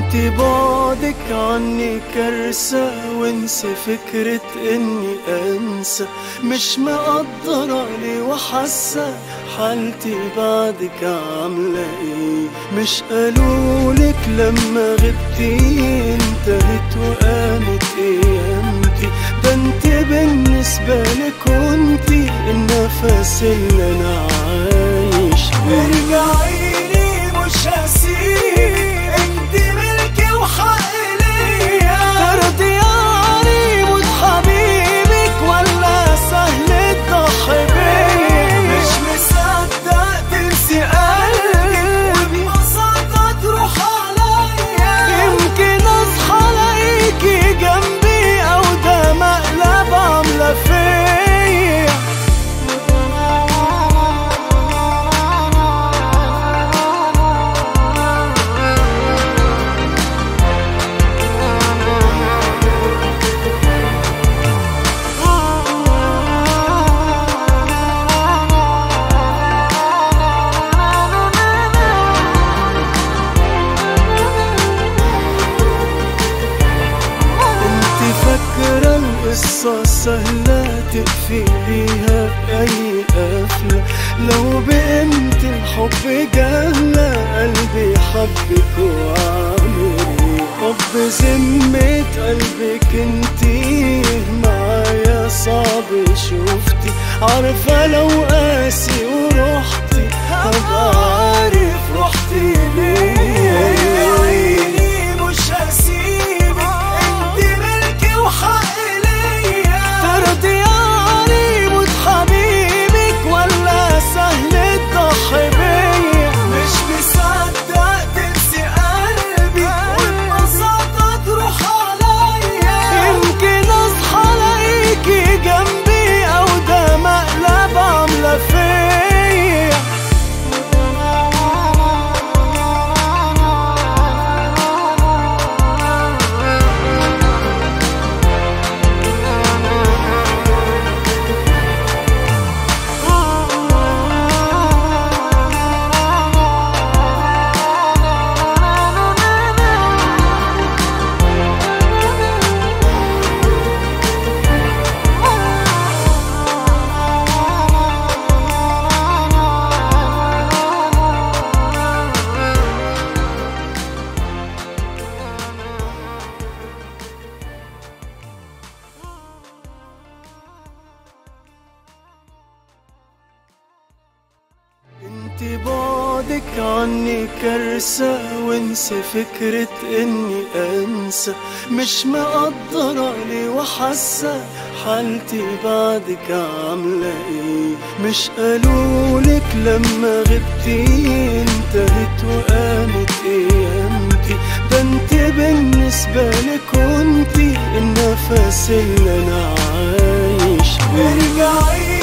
انت بعدك عني كارثة وانسى فكرة اني انسى مش مقدرة لي وحاسة حالتي بعدك عاملة ايه مش قالولك لما غبتي انتهت وقامت ايامتي ده انت بالنسبة لي كنتي النفس اللي انا عايش بيه ارجعيلي مش هسيب انت ملكي وحق ليا ترضي يعني موت حبيبك ولا سهل تضحي بيا مش مصدق تنسي قلبي وببساطة تروح عليا يمكن اصحى الاقيكي جنبي او ده مقلب عامله فيا انت فاكرة القصة سهلة تقفليها بأي قفلة لو بقيمة الحب جهلة قلبي حبك وعامل ايه حب ذمة قلبك انتي معايا صعب شفتي عارفة لو قاسي ورحتي هبقى عارف رحتي ليه ارجعيلي مش هسيبك انت ملكي وحق ليا ترضي يعني موت حبيبك ولا سهل تضحي بيا مش مصدق تنسي قلبي وببساطة تروح عليا يمكن اصحى الاقيكي جنبي او ده مقلب عامله فيا انت بعدك عني كارثة وانسى فكرة اني انسى مش مقدرة لي وحاسة حالتي بعدك عاملة ايه مش قالولك لما غبتي انتهت وقامت ايامتي ده انت بالنسبة لي كنتي النفس اللي انا عايش بيه ارجعيلي